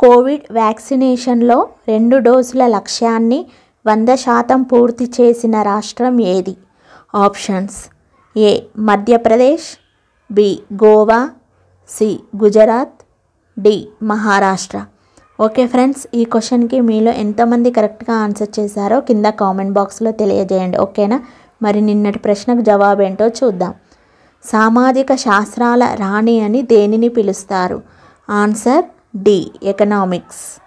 Covid వ్యాక్సినేషన్లో రెండు డోసుల లక్ష్యాన్ని వంద శాతం పూర్తి చేసిన రాష్ట్రం ఏది options A Madhya Pradesh B Goa C Gujarat D Maharashtra okay friends ఈ క్వశ్చన్కి మీలో ఎంతమంది కరెక్ట్గా ఆన్సర్ చేశారో కింద కామెంట్ బాక్స్లో తెలియజేయండి ఓకేనా మరి నిన్నటి ప్రశ్నకు జవాబు ఏంటో చూద్దాం సామాజిక శాస్త్రాల రాణి అని దేనిని పిలుస్తారు ఆన్సర్ డి ఎకనామిక్స్